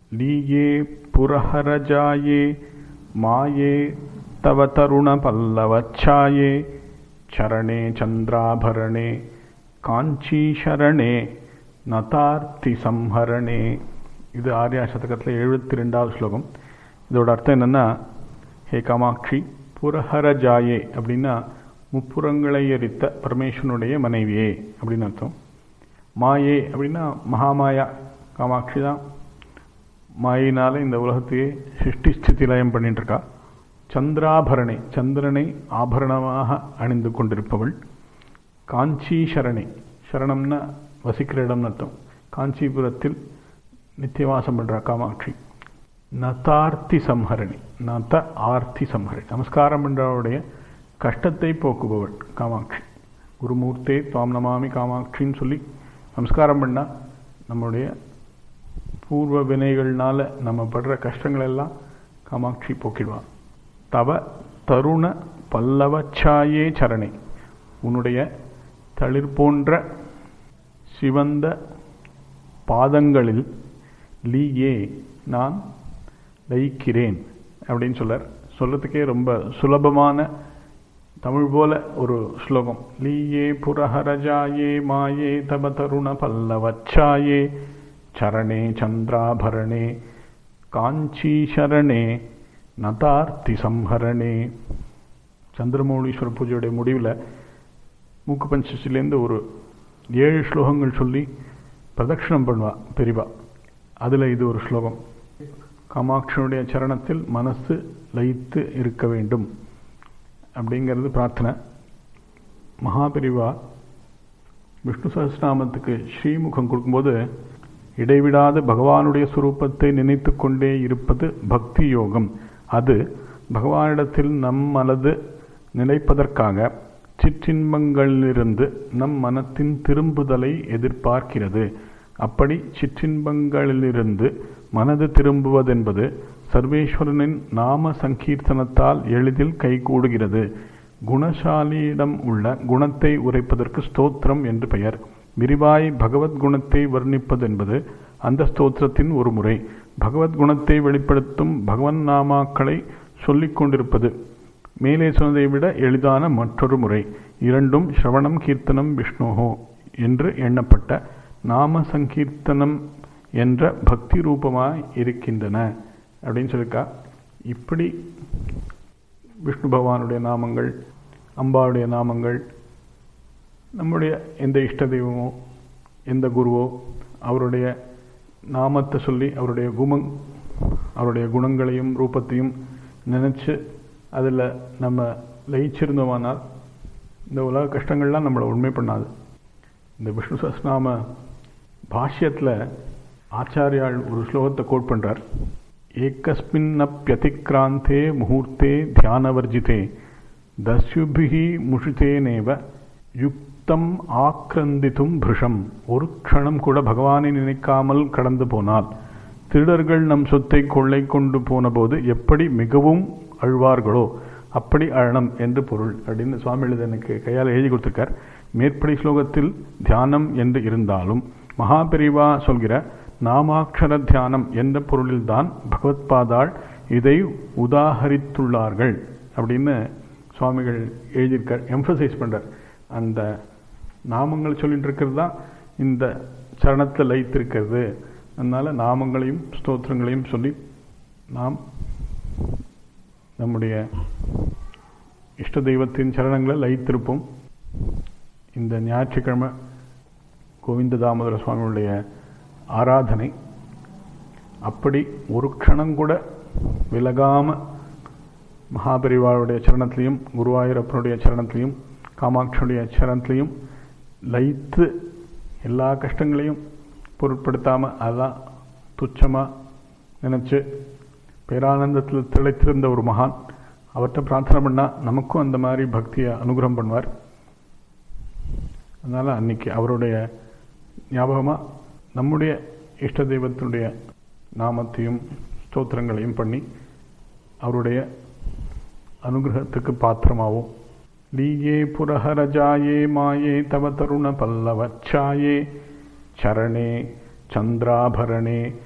லீயே புரஹரஜாயே மாயே தவ தருண பல்லவச்சாயே சரணே சந்திராபரணே காஞ்சீசரணே நதார்த்தி சம்ஹரணே இது ஆர்யா சதகத்தில் எழுபத்தி ரெண்டாவது ஸ்லோகம் இதோட அர்த்தம் என்னென்னா ஹே காமாட்சி புரஹரஜாயே அப்படின்னா முப்புறங்களை எரித்த பரமேஸ்வரனுடைய மனைவியே அப்படின்னு அர்த்தம் மாயே அப்படின்னா மகாமாயா காமாட்சி தான் மாயினால இந்த உலகத்தையே சிருஷ்டி ஸ்திதி லயம் பண்ணிட்டு இருக்கா சந்திராபரணை சந்திரனை ஆபரணமாக அணிந்து கொண்டிருப்பவள் காஞ்சி சரணை சரணம்னா வசிக்கிற இடம்னு அர்த்தம் காஞ்சிபுரத்தில் நித்தியவாசம் பண்றா காமாட்சி நதார்த்தி சம்ஹரணி நத ஆர்த்தி சம்ஹரணி நமஸ்காரம் பண்றவருடைய கஷ்டத்தை போக்குபவள் காமாட்சி குருமூர்த்தே துவாம் நமாமி காமாட்சின்னு சொல்லி நமஸ்காரம் பண்ணா நம்முடைய பூர்வ வினைகள்னால நம்ம படுற கஷ்டங்கள் எல்லாம் காமாட்சி போக்கிடுவான் தவ தருண பல்லவச்சாயே சரணை உன்னுடைய தளிர் போன்ற சிவந்த பாதங்களில் லீயே நான் லயிக்கிறேன் அப்படின்னு சொல்லார் சொல்றதுக்கே ரொம்ப சுலபமான தமிழ் போல ஒரு ஸ்லோகம் லீயே புரஹரஜாயே மாயே தப தருண பல்லவச்சாயே சரணே சந்திராபரணே காஞ்சீசரணே நதார்த்தி சம்ஹரணே சந்திரமௌலீஸ்வர பூஜையுடைய முடிவில் மூக்கு பஞ்சசிலேருந்து ஒரு ஏழு ஸ்லோகங்கள் சொல்லி பிரதட்சிணம் பண்ணுவா பெரிவா அதில் இது ஒரு ஸ்லோகம் காமாட்சியுடைய சரணத்தில் மனசு லயித்து இருக்க வேண்டும் அப்படிங்கிறது பிரார்த்தனை மகாபெரிவா விஷ்ணு சஹஸ்ரநாமத்துக்கு ஸ்ரீமுகம் கொடுக்கும்போது இடைவிடாத பகவானுடைய சுரூபத்தை நினைத்து கொண்டே இருப்பது பக்தி யோகம் அது பகவானிடத்தில் நம் மனது நிலைப்பதற்காக சிற்றின்பங்களிலிருந்து நம் மனத்தின் திரும்புதலை எதிர்பார்க்கிறது அப்படி சிற்றின்பங்களிலிருந்து மனது திரும்புவதென்பது சர்வேஸ்வரனின் நாம சங்கீர்த்தனத்தால் எளிதில் கைகூடுகிறது குணசாலியிடம் உள்ள குணத்தை உரைப்பதற்கு ஸ்தோத்திரம் என்று பெயர் விரிவாய் பகவத் குணத்தை வர்ணிப்பதென்பது அந்த ஸ்தோத்திரத்தின் ஒரு முறை பகவத் குணத்தை வெளிப்படுத்தும் பகவன் நாமாக்களை சொல்லிக் கொண்டிருப்பது மேலே சொன்னதை விட எளிதான மற்றொரு முறை இரண்டும் ஸ்ரவணம் கீர்த்தனம் விஷ்ணுஹோ என்று எண்ணப்பட்ட நாம சங்கீர்த்தனம் என்ற பக்தி ரூபமாய் இருக்கின்றன அப்படின்னு சொல்லியிருக்கா இப்படி விஷ்ணு பகவானுடைய நாமங்கள் அம்பாவுடைய நாமங்கள் நம்முடைய எந்த இஷ்ட தெய்வமோ எந்த குருவோ அவருடைய நாமத்தை சொல்லி அவருடைய குமங் அவருடைய குணங்களையும் ரூபத்தையும் நினச்சி அதில் நம்ம லயிச்சிருந்தோமானால் இந்த உலக கஷ்டங்கள்லாம் நம்மளை உண்மை பண்ணாது இந்த விஷ்ணு சஸ்நாம பாஷ்யத்தில் ஆச்சாரியால் ஒரு ஸ்லோகத்தை கோட் பண்ணுறார் ஏகஸ்மின்னப்பியதிக்ராந்தே முகூர்த்தே தியானவர்ஜிதே தஸ்யுபிகி முஷிதேனேவ யுக்தம் ஆக்ரந்தித்தும் பிருஷம் ஒரு க்ஷணம் கூட பகவானை நினைக்காமல் கடந்து போனால் திருடர்கள் நம் சொத்தை கொள்ளை கொண்டு போன போது எப்படி மிகவும் அழ்வார்களோ அப்படி அழனம் என்று பொருள் அப்படின்னு சுவாமி எனக்கு கையால் எழுதி கொடுத்திருக்கார் மேற்படி ஸ்லோகத்தில் தியானம் என்று இருந்தாலும் மகாபெரிவா சொல்கிற நாமாட்சர தியானம் என்ற பொருளில்தான் பகவத்பாதாள் இதை உதாகரித்துள்ளார்கள் அப்படின்னு சுவாமிகள் எழுதியிருக்கார் எம்ஃபசைஸ் பண்ணுறார் அந்த நாமங்கள் சொல்லிட்டு இருக்கிறது தான் இந்த சரணத்தில் லயித்திருக்கிறது அதனால் நாமங்களையும் ஸ்தோத்திரங்களையும் சொல்லி நாம் நம்முடைய இஷ்ட தெய்வத்தின் சரணங்களை லயித்திருப்போம் இந்த ஞாயிற்றுக்கிழமை கோவிந்த தாமோதர சுவாமியுடைய ஆராதனை அப்படி ஒரு க்ஷணம் கூட விலகாம மகாபரிவாருடைய சரணத்திலையும் குருவாயூரப்பனுடைய சரணத்திலையும் காமாட்சியுடைய சரணத்திலையும் லயித்து எல்லா கஷ்டங்களையும் பொருட்படுத்தாமல் அதான் துச்சமாக நினச்சி பேரானந்தத்தில் திளைத்திருந்த ஒரு மகான் அவர்கிட்ட பிரார்த்தனை பண்ணால் நமக்கும் அந்த மாதிரி பக்தியை அனுகிரகம் பண்ணுவார் அதனால் அன்னைக்கு அவருடைய ஞாபகமாக நம்முடைய இஷ்ட தெய்வத்தினுடைய நாமத்தையும் ஸ்தோத்திரங்களையும் பண்ணி அவருடைய அனுகிரகத்துக்கு பாத்திரமாவோம் லீயே புரஹரஜாயே மாயே தவ தருண பல்லவச்சாயே சரணே சந்திராபரணே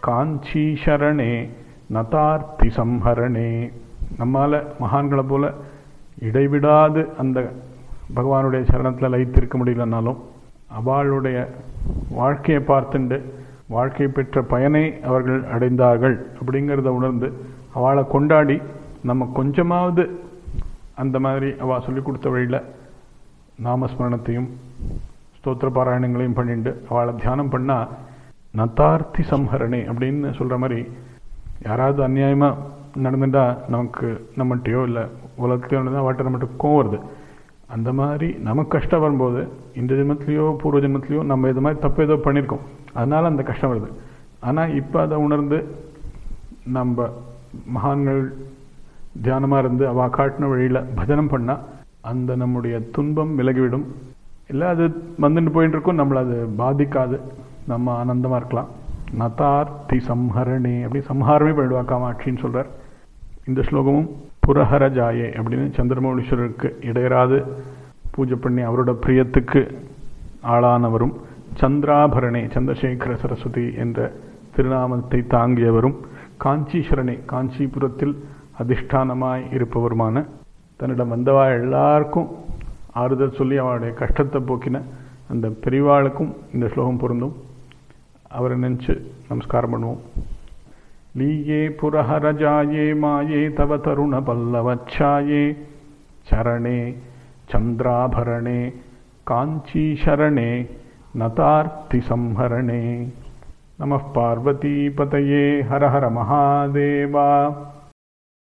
காஞ்சி சரணே நதார்த்தி சம்ஹரணே நம்மால் மகான்களை போல இடைவிடாது அந்த பகவானுடைய சரணத்தில் லயித்திருக்க முடியலனாலும் அவளுடைய வாழ்க்கையை பார்த்துண்டு வாழ்க்கை பெற்ற பயனை அவர்கள் அடைந்தார்கள் அப்படிங்கிறத உணர்ந்து அவளை கொண்டாடி நம்ம கொஞ்சமாவது அந்த மாதிரி அவள் சொல்லி கொடுத்த வழியில் நாமஸ்மரணத்தையும் ஸ்தோத்திர பாராயணங்களையும் பண்ணிட்டு அவளை தியானம் பண்ணால் நத்தார்த்தி சம்ஹரணே அப்படின்னு சொல்கிற மாதிரி யாராவது அநியாயமாக நடந்துட்டா நமக்கு நம்மகிட்டயோ இல்லை உலகத்தையோ நடந்தால் வாட்ட நம்மகிட்ட கோவம் வருது அந்த மாதிரி நமக்கு கஷ்டம் வரும்போது இந்த ஜென்மத்திலையோ பூர்வ ஜென்மத்திலையோ நம்ம இது மாதிரி தப்பு ஏதோ பண்ணியிருக்கோம் அதனால் அந்த கஷ்டம் வருது ஆனால் இப்போ அதை உணர்ந்து நம்ம மகான்கள் தியானமாக இருந்து அவ காட்டின வழியில் பஜனம் பண்ணால் அந்த நம்முடைய துன்பம் விலகிவிடும் இல்லை அது வந்துட்டு போயிட்டு இருக்கும் நம்மளை அது பாதிக்காது நம்ம ஆனந்தமாக இருக்கலாம் நதார்த்தி சம்ஹரணே அப்படி சம்ஹாரமே பண்ணிடுவா காமாட்சின்னு சொல்கிறார் இந்த ஸ்லோகமும் புரஹர ஜாயே அப்படின்னு சந்திரமௌலீஸ்வரருக்கு இடையராது பூஜை பண்ணி அவரோட பிரியத்துக்கு ஆளானவரும் சந்திராபரணே சந்திரசேகர சரஸ்வதி என்ற திருநாமத்தை தாங்கியவரும் காஞ்சிஸ்வரனே காஞ்சிபுரத்தில் அதிஷ்டானமாய் இருப்பவருமான தன்னிடம் வந்தவா எல்லாருக்கும் ஆறுதல் சொல்லி அவளுடைய கஷ்டத்தை போக்கின அந்த பெரிவாளுக்கும் இந்த ஸ்லோகம் பொருந்தும் அவரை நினச்சி நமஸ்காரம் பண்ணுவோம் लीये पुरहरजाये माये तव तरुणपल्लवच्छाये चरणे चन्द्राभरणे काञ्चीशरणे नतार्तिसंहरणे नमः पार्वतीपतये हर हर महादेवा